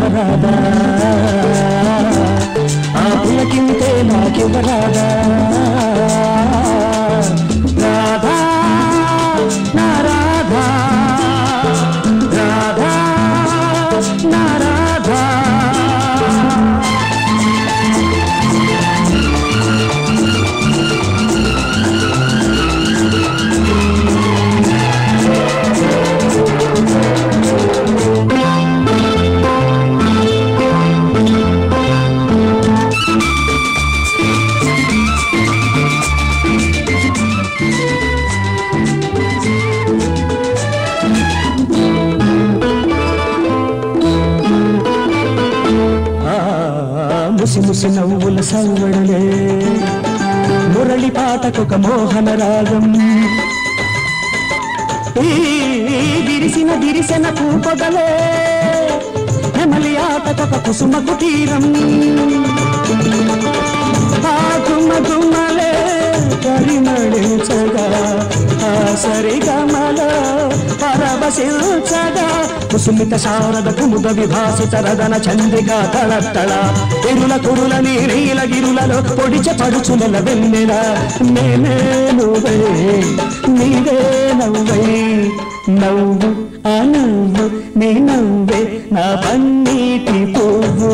నవరాదా ఆ పులకింతే నాకివ్వరాదా రాధా నా రాధా రాధా నా రాధా ఆ ముసి ముసి నవ్వుల సవ్వడలే మురళి పాటకొక మోహన రాగం ఈ విరిసిన విరిసిన పూపగలే నెమలి ఆటకొక కుసుమ కుటీరం ఆ గుమ్మ గుమ్మలే పరిమళించగా ఆ సరిగమలో పరవశించగా కుసుమిత శారద కుముద విభాసిత రదన చంద్రిక తళత్తళ ఎరుల కురుల నీ నీల గిరులలో పొడిచ పడుచుల వెన్నెల నేనే నువ్వే నీవే నవ్వే నవ్వు ఆ నవ్వు నీ నవ్వే నా పన్నీటి పువ్వు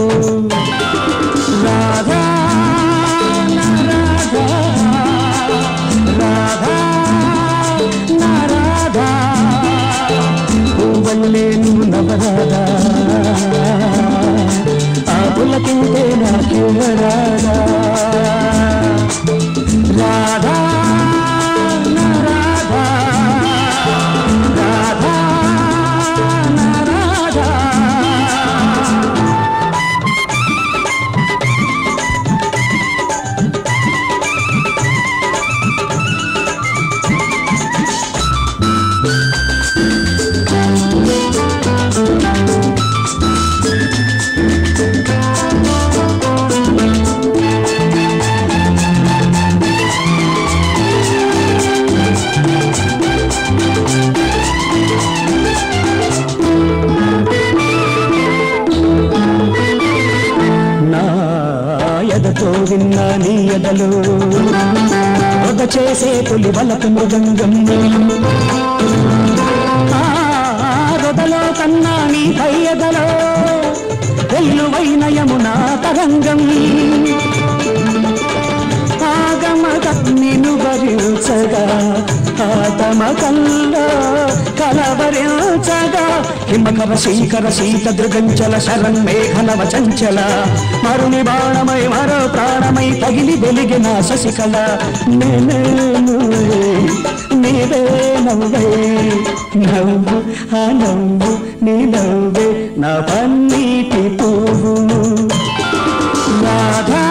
రాధా నా రాధా రాధా నా రాధా పువ్వల్లే నువ్వు నవరాధా ఆ పులకింటే నాకివ్వరాధా రాధా నా రాధా రాధా నా రాధా నా ఎదతో విన్న నీ ఎదలు ఒక చేసే పులి వలపు మృదంగం ఆ రొదలో కన్నా నీ కయ్యదలో వెల్లువైన యమునా తరంగం ఆగమగ నిను భరించగా ఆతమకల్లో కలవరించగా హిమకర శీకర శీత దృగంచల శరణ్ మేఘనవ చంచల మరుని బాణమై మరో ప్రాణమై తగిలి వెలిగిన శశికళ నేనే నువ్వే, నీవే నవ్వే నవ్వు ఆ నవ్వు నీ నవ్వే నా పన్నీటి పువ్వు రాధా